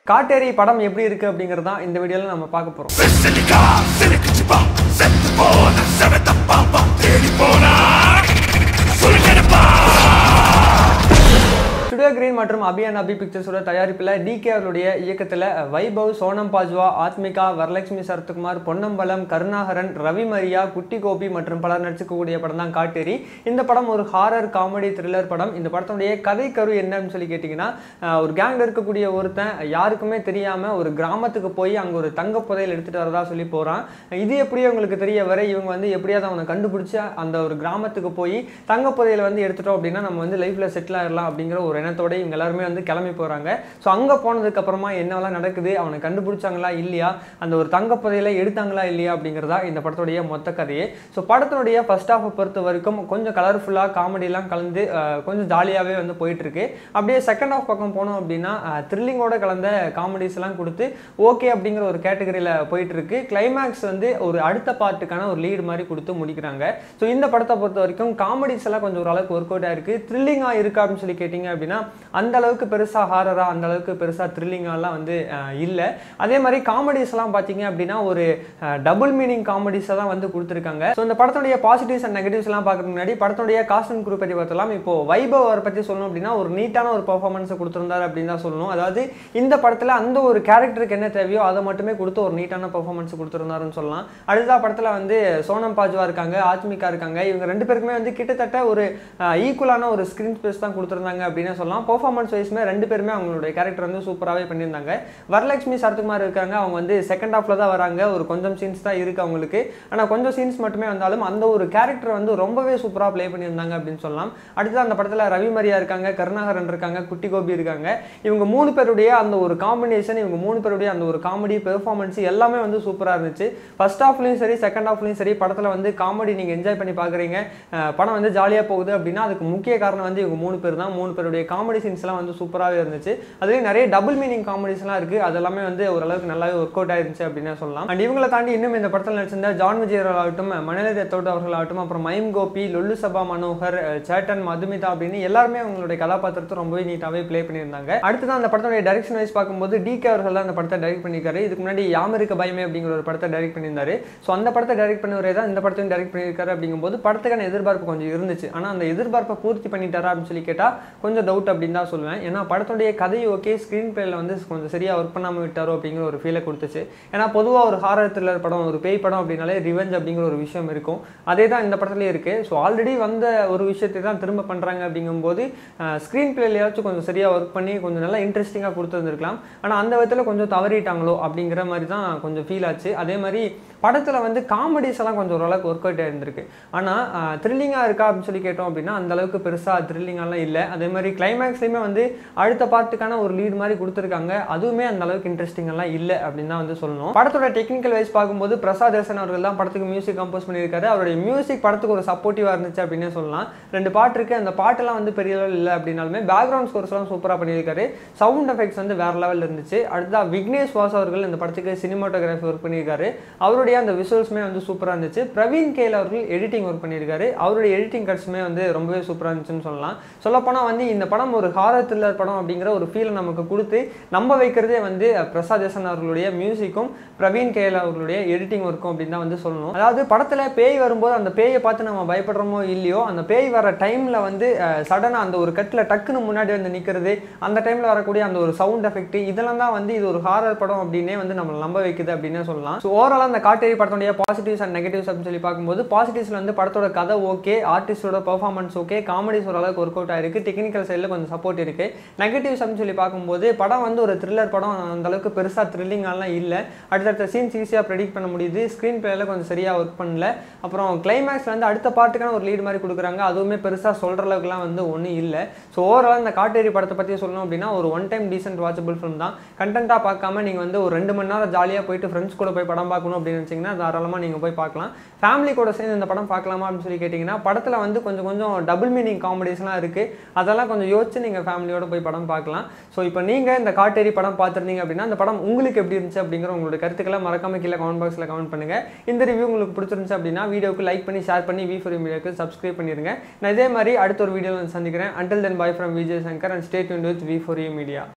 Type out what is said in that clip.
காட்டேரி படம் எப்படி இருக்கு அப்படிங்கிறது தான் இந்த வீடியோவில் நம்ம பார்க்க போகிறோம் வெசலிகா சிலுக்குச்சுப்பா செத்து போன செவத்த பாப்பா தேடி போனா சுருங்கெடுப்பா ஸ்டுடியோ கிரீன் மற்றும் அபியான் அபி பிக்சர்ஸோட தயாரிப்பில் டிகே அவர்களுடைய இயக்கத்தில் வைபவ் சோனம் பாஜ்வா ஆத்மிகா வரலட்சுமி சரத்குமார் பொன்னம்பலம் கருணாகரன் ரவி மரியா குட்டி கோபி மற்றும் பலர் நடிச்சுக்கக்கூடிய படம் தான் காட்டேரி இந்த படம் ஒரு ஹாரர் காமெடி த்ரில்லர் படம் இந்த படத்தினுடைய கதை கரு என்னன்னு சொல்லி கேட்டிங்கன்னா அஹ், ஒரு கேங்கில் இருக்கக்கூடிய ஒருத்தன் யாருக்குமே தெரியாமல் ஒரு கிராமத்துக்கு போய் அங்கே ஒரு தங்க புதையல் எடுத்துகிட்டு வரதா சொல்லி போகிறான் இது எப்படி அவங்களுக்கு தெரிய வர இவங்க வந்து எப்படியாவது அவனை கண்டுபிடிச்சி அந்த ஒரு கிராமத்துக்கு போய் தங்க புதையலை வந்து எடுத்துட்டோம் அப்படின்னா நம்ம வந்து லைஃப்பில் செட்டில் ஆயிடலாம் அப்படிங்கிற ஒரு எண்ணத்தோட இவங்க எல்லாருமே வந்து கிளம்பி போகிறாங்க ஸோ அங்கே போனதுக்கு அப்புறமா என்னவெல்லாம் நடக்குது அவனை கண்டுபிடிச்சாங்களா இல்லையா அந்த ஒரு தங்க புதையலை எடுத்தாங்களா இல்லையா அப்படிங்கிறதா இந்த படத்துடைய மொத்த கதையே ஸோ படத்தினுடைய ஃபர்ஸ்ட் ஹாஃபை பொறுத்த வரைக்கும் கொஞ்சம் கலர்ஃபுல்லாக காமெடிலாம் கலந்து அஹ், கொஞ்சம் ஜாலியாகவே வந்து போயிட்டு இருக்கு அப்படியே செகண்ட் ஹாஃப் பக்கம் போனோம் அப்படின்னா த்ரில்லிங்கோட கலந்த காமெடிஸ் எல்லாம் கொடுத்து ஓகே அப்படிங்கிற ஒரு கேட்டகரியில் போயிட்டு இருக்கு கிளைமேக்ஸ் வந்து ஒரு அடுத்த பார்ட்டுக்கான ஒரு லீடு மாதிரி கொடுத்து முடிக்கிறாங்க ஸோ இந்த படத்தை பொறுத்த வரைக்கும் காமெடிஸ் எல்லாம் கொஞ்சம் ஓரளவுக்கு ஒர்க் அவுட் ஆயிருக்கு த்ரில்லிங்காக இருக்கா அப்படின்னு சொல்லி கேட்டிங்க அப்படின்னா அந்த அளவுக்கு பெருசாக ஹாரரா அந்த அளவுக்கு பெருசாக த்ரில்லிங்காலாம் வந்து இல்லை அதே மாதிரி காமெடிஸ் எல்லாம் பார்த்தீங்க அப்படின்னா ஒரு டபுள் மீனிங் காமெடிஸை தான் வந்து கொடுத்துருக்காங்க ஸோ இந்த படத்துடைய பாசிட்டிவ்ஸ் அண்ட் நெகட்டிவ்ஸ் எல்லாம் பார்க்கறதுக்கு முன்னாடி படத்துடைய காஸ்ட் அண்ட் குரூப் பற்றி பார்த்தலாம் இப்போ வைபவ் அவரை பற்றி சொல்லணும் அப்படின்னா ஒரு நீட்டான ஒரு பர்ஃபார்மன்ஸை கொடுத்துருந்தாரு அப்படின்னு தான் சொல்லணும் அதாவது இந்த படத்தில் அந்த ஒரு கேரக்டருக்கு என்ன தேவையோ அதை மட்டுமே கொடுத்து ஒரு நீட்டான பர்ஃபார்மன்ஸ் கொடுத்துருந்தாருன்னு சொல்லலாம் அடுத்த படத்தில் வந்து சோனம் பாஜ்வா இருக்காங்க ஆத்மிகா இருக்காங்க இவங்க ரெண்டு பேருக்குமே வந்து கிட்டத்தட்ட ஒரு ஈக்குவலான ஒரு ஸ்க்ரீன் ஸ்பேஸ் தான் கொடுத்துருந்தாங்க அப்படின்னு சொல்லலாம் பர்ஃபார்மன்ஸ் வைஸ்மே ரெண்டு பேருமே அவங்களுடைய கேரக்டர் வந்து சூப்பராகவே பண்ணியிருந்தாங்க வரலட்சுமி சரத்குமார் இருக்காங்க அவங்க வந்து செகண்ட் ஹாஃப்ல தான் வராங்க ஒரு கொஞ்சம் சீன்ஸ் தான் இருக்கு அவங்களுக்கு ஆனால் கொஞ்சம் சீன்ஸ் மட்டுமே வந்தாலும் அந்த ஒரு கேரக்டர் வந்து ரொம்பவே சூப்பராக ப்ளே பண்ணியிருந்தாங்க அப்படின்னு சொல்லலாம் அடுத்து அந்த படத்தில் ரவி மரியா இருக்காங்க கருணாகரன் இருக்காங்க குட்டி கோபி இருக்காங்க இவங்க மூணு பேருடைய அந்த ஒரு காம்பினேஷன் இவங்க மூணு பேருடைய அந்த ஒரு காமெடி பெர்ஃபார்மன்ஸ் எல்லாமே வந்து சூப்பராக இருந்துச்சு ஃபர்ஸ்ட் ஹாஃப்லையும் சரி செகண்ட் ஹாஃப்லையும் சரி படத்தில் வந்து காமெடி நீங்கள் என்ஜாய் பண்ணி பார்க்குறீங்க படம் வந்து ஜாலியாக போகுது அப்படின்னா அதுக்கு முக்கிய காரணம் வந்து இவங்க மூணு பேர் தான் மூணு பேருடைய காமெடி சீன்ஸ்லாம் வந்து சூப்பராகவே இருந்துச்சு அதுலேயும் நிறைய டபுள் மீனிங் காமெடிஸ்லாம் இருக்குது அதெல்லாமே வந்து ஓரளவுக்கு நல்லாவே ஒர்க் அவுட் ஆயிருந்துச்சு அப்படின்னு சொல்லலாம் அண்ட் இவங்களை தாண்டி இன்னும் இந்த படத்தில் நடிச்சிருந்த ஜான் விஜய் ஆகட்டும் மணலி ரத்தோட் அவர்களாகட்டும் அப்புறம் மைம் கோபி லொல்லு சபா மனோகர் அஹ், சேட்டன் மதுமிதா அப்படின்னு எல்லாருமே அவங்களுடைய கதாபாத்திரத்தை ரொம்பவே நீட்டாகவே ப்ளே பண்ணியிருந்தாங்க அடுத்ததான் அந்த படத்துடைய டைரக்ஷன் வைஸ் பார்க்கும்போது டிகே அவர்கள் தான் அந்த படத்தை டைரக்ட் பண்ணியிருக்காரு இதுக்கு முன்னாடி யாம் இருக்க பயமே அப்படிங்கிற ஒரு படத்தை டைரக்ட் பண்ணியிருந்தாரு ஸோ அந்த படத்தை டைரக்ட் பண்ணவரே தான் இந்த படத்தையும் டைரக்ட் பண்ணியிருக்காரு அப்படிங்கும்போது படத்துக்கான எதிர்பார்ப்பு கொஞ்சம் இருந்துச்சு ஆனால் அந்த எதிர்பார்ப்பை பூர்த்தி பண்ணிட்டாரா அப்படின்னு சொல்லி கேட்டால் கொஞ்சம் டவுட் அப்படின்னு தான் சொல்லுவேன் ஏன்னா படத்துடைய கதை ஓகே ஸ்க்ரீன் பிளேல வந்து கொஞ்சம் சரியாக ஒர்க் பண்ணாமல் விட்டாரோ அப்படிங்கிற ஒரு ஃபீலை கொடுத்துச்சு ஏன்னா பொதுவாக ஒரு ஹாரர் த்ரில்லர் படம் ஒரு பேய் படம் அப்படின்னாலே ரிவெஞ்ச் அப்படிங்கிற ஒரு விஷயம் இருக்கும் அதே தான் இந்த படத்துலேயே இருக்குது ஸோ ஆல்ரெடி வந்த ஒரு விஷயத்தை தான் திரும்ப பண்ணுறாங்க அப்படிங்கும்போது ஸ்க்ரீன் பிளேலையாச்சும் கொஞ்சம் சரியாக ஒர்க் பண்ணி கொஞ்சம் நல்லா இன்ட்ரெஸ்டிங்காக கொடுத்துருந்துருக்கலாம் ஆனால் அந்த விதத்தில் கொஞ்சம் தவறிட்டாங்களோ அப்படிங்கிற மாதிரி தான் கொஞ்சம் ஃபீல் ஆச்சு அதே மாதிரி படத்தில் வந்து காமெடிஸ் எல்லாம் கொஞ்சம் ஓரளவுக்கு ஒர்க் அவுட் ஆயிருந்திருக்கு ஆனால் த்ரில்லிங்காக இருக்கா அப்படின்னு சொல்லி கேட்டோம் அப்படின்னா அந்த அளவுக்கு பெருசாக த்ரில்லிங்காலாம் இல்லை அதே மாதிரி கிளைமேக்ஸ்லையுமே வந்து அடுத்த பார்ட்டுக்கான ஒரு லீட் மாதிரி கொடுத்துருக்காங்க அதுவுமே அந்த அளவுக்கு இன்ட்ரெஸ்டிங் எல்லாம் இல்லை அப்படின்னு தான் வந்து சொல்லணும் படத்தோட டெக்னிக்கல் வைஸ் பார்க்கும்போது பிரசாத் ஹசன் அவர்கள் தான் படத்துக்கு மியூசிக் கம்போஸ் பண்ணியிருக்காரு அவருடைய மியூசிக் படத்துக்கு ஒரு சப்போர்ட்டிவாக இருந்துச்சு அப்படின்னே சொல்லலாம் ரெண்டு பாட்டு இருக்கு அந்த பாட்டெல்லாம் வந்து பெரிய லெவல் இல்லை அப்படின்னாலுமே பேக்ரவுண்ட் ஸ்கோர்ஸ்லாம் சூப்பராக பண்ணியிருக்காரு சவுண்ட் எஃபெக்ட்ஸ் வந்து வேற லெவலில் இருந்துச்சு அடுத்தா விக்னேஷ் வாஸ் அவர்கள் இந்த படத்துக்கு சினிமாட்டோகிராஃபி ஒர்க் பண்ணியிருக்காரு அவருடைய அந்த விஷுவல்ஸுமே வந்து சூப்பராக இருந்துச்சு பிரவீன் கேல் அவர்கள் எடிட்டிங் ஒர்க் பண்ணியிருக்காரு அவருடைய எடிட்டிங் கட்ஸுமே வந்து ரொம்பவே சூப்பராக இருந்துச்சுன்னு சொல்லலாம் சொல்லப்போனால் வந்து இந்த படம் ஒரு ஹாரர் த்ரில்லர் படம் அப்படிங்கிற ஒரு ஃபீலை நமக்கு கொடுத்து நம்ப வைக்கிறதே வந்து அஹ், பிரசாத் ஹசன் அவர்களுடைய மியூசிக்கும் பிரவீன் கேல் அவர்களுடைய எடிட்டிங் ஒர்க்கும் அப்படின்னு தான் வந்து சொல்லணும் அதாவது படத்தில் பேய் வரும்போது அந்த பேயை பார்த்து நம்ம பயப்படுறோமோ இல்லையோ அந்த பேய் வர டைமில் வந்து சடனாக அந்த ஒரு கட்டில் டக்குன்னு முன்னாடி வந்து நிற்கிறது அந்த டைமில் வரக்கூடிய அந்த ஒரு சவுண்ட் எஃபெக்ட் இதெல்லாம் தான் வந்து இது ஒரு ஹாரர் படம் அப்படின்னே வந்து நம்ம நம்ப வைக்குது அப்படின்னே சொல்லலாம் ஸோ ஓவராலாக அந்த காட்டேரி படத்துடைய பாசிட்டிவ்ஸ் அண்ட் நெகட்டிவ்ஸ் அப்படின்னு சொல்லி பார்க்கும்போது பாசிட்டிவ்ஸில் வந்து படத்தோட கதை ஓகே ஆர்டிஸ்டோட பெர்ஃபார்மன்ஸ் ஓகே காமெடிஸ் ஓரளவுக்கு ஒர்க் அவுட் ஆயிருக்கு டெக்னிக்கல் சைடில் கொஞ்சம் சப்போர்ட் இருக்கு நெகட்டிவ்ஸ் அப்படின்னு சொல்லி பார்க்கும்போது படம் வந்து ஒரு த்ரில்லர் படம் அந்த அளவுக்கு பெருசாக த்ரில்லிங்காலாம் இல்லை அடுத்தடுத்த சீன்ஸ் ஈஸியாக ப்ரெடிக்ட் பண்ண முடியுது ஸ்க்ரீன் பிளேல கொஞ்சம் சரியாக ஒர்க் பண்ணல அப்புறம் கிளைமேக்ஸ் வந்து அடுத்த பார்ட்டுக்கான ஒரு லீட் மாதிரி கொடுக்குறாங்க அதுவுமே பெருசாக சொல்கிற அளவுக்குலாம் வந்து ஒன்றும் இல்லை ஸோ ஓவரால் இந்த காட்டேரி படத்தை பற்றி சொல்லணும் அப்படின்னா ஒரு one time decent watchable film தான் கண்டென்ட்டாக பார்க்காம நீங்கள் வந்து ஒரு ரெண்டு மணி நேரம் ஜாலியாக போயிட்டு ஃப்ரெண்ட்ஸ் கூட போய் படம் பார்க்கணும் அப்படின்னு நினச்சிங்கன்னா தாராளமாக நீங்கள் போய் பார்க்கலாம் ஃபேமிலி கூட சேர்ந்து இந்த படம் பார்க்கலாமா அப்படின்னு சொல்லி கேட்டிங்கன்னா படத்தில் வந்து கொஞ்சம் கொஞ்சம் டபுள் மீனிங் காமெடிஸ்லாம் இருக்குது அதெல்லாம் கொஞ்சம் யோசிச்சு நீங்கள் ஃபேமிலியோட போய் படம் பார்க்கலாம் ஸோ இப்போ நீங்கள் இந்த காட்டேரி படம் பார்த்துருந்தீங்க அப்படின்னா அந்த படம் உங்களுக்கு எப்படி இருந்துச்சு அப்படிங்கிற உங்களோட கருத்துக்களை மறக்காம கீழே கமெண்ட் பாக்ஸில் கமெண்ட் பண்ணுங்கள் இந்த ரிவ்யூ உங்களுக்கு பிடிச்சிருந்துச்சு அப்படின்னா வீடியோக்கு லைக் பண்ணி ஷேர் பண்ணி வி ஃபோர் மீடியாவுக்கு சப்ஸ்கிரைப் பண்ணிடுங்க நான் இதே மாதிரி அடுத்த ஒரு வீடியோவில் சந்திக்கிறேன் until then bye from Vijay Shankar and stay with V four media